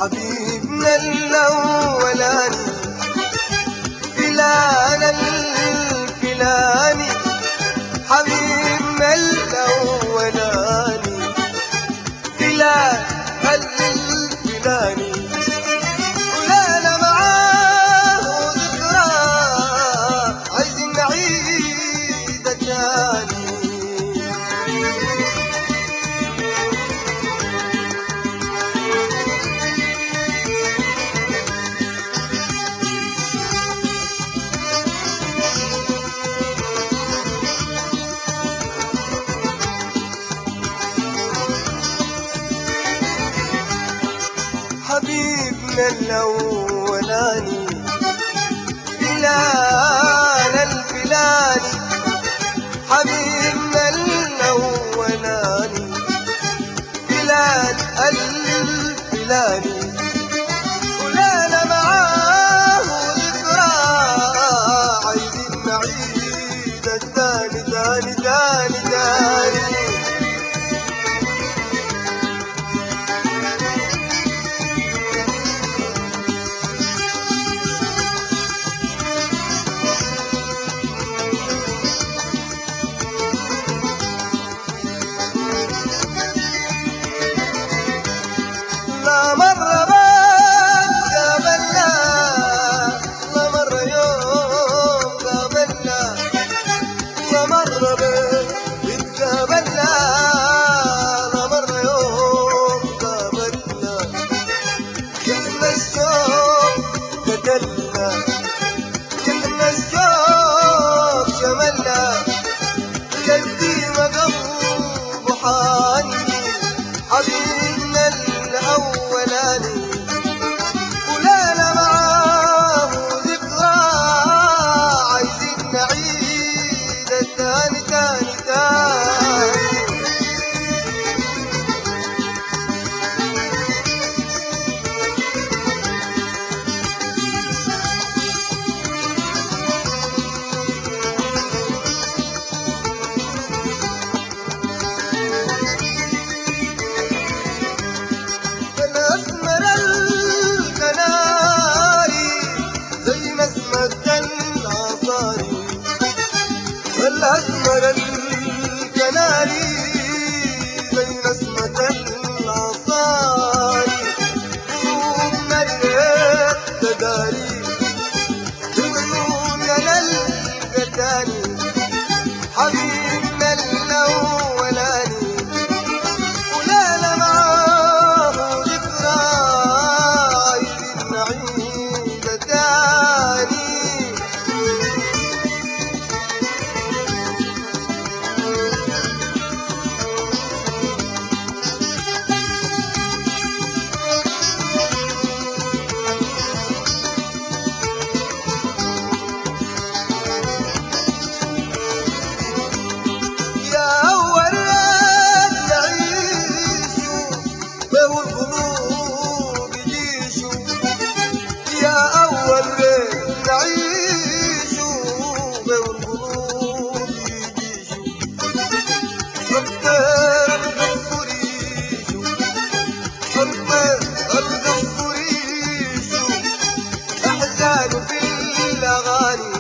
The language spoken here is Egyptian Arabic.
حبيبنا الأولاني فلان الفلاني حبيبنا الأولاني فلان الفلاني ولنا معاه ذكرى عايزين نعيد تاني حبيبنا الأولاني فلان الفلاني حبيبنا الأولاني فلان الفلاني ولنا معاه ذكرى عايزين نعيد التاني تاني تاني تاني لا مرة بس قابلنا لا مرة يوم قابلنا لا مرة بس اتقابلنا لا مرة يوم قابلنا كنا الشوق قتلنا كنا الشوق شملنا جدي مقلب حاني حبيبنا الأولاني ولنا معاه ذكرى عايزين نعيد التاني تاني تاني الأسمر الكناري زي نسمة العصاري الأسمر الكناري زي نسمة العصاري قلوبنا الليل تداري عيوننا القتاني حبيبنا الأولاني ولنا معاه ذكرى عايزين نعيد تاني يا أول ريت نعيشوا به القلوب يجيشوا يا أول ريت نعيشوا به القلوب يجيشوا أكتر الغفور يجوا أكتر الغفور يجوا أحزان في الأغاني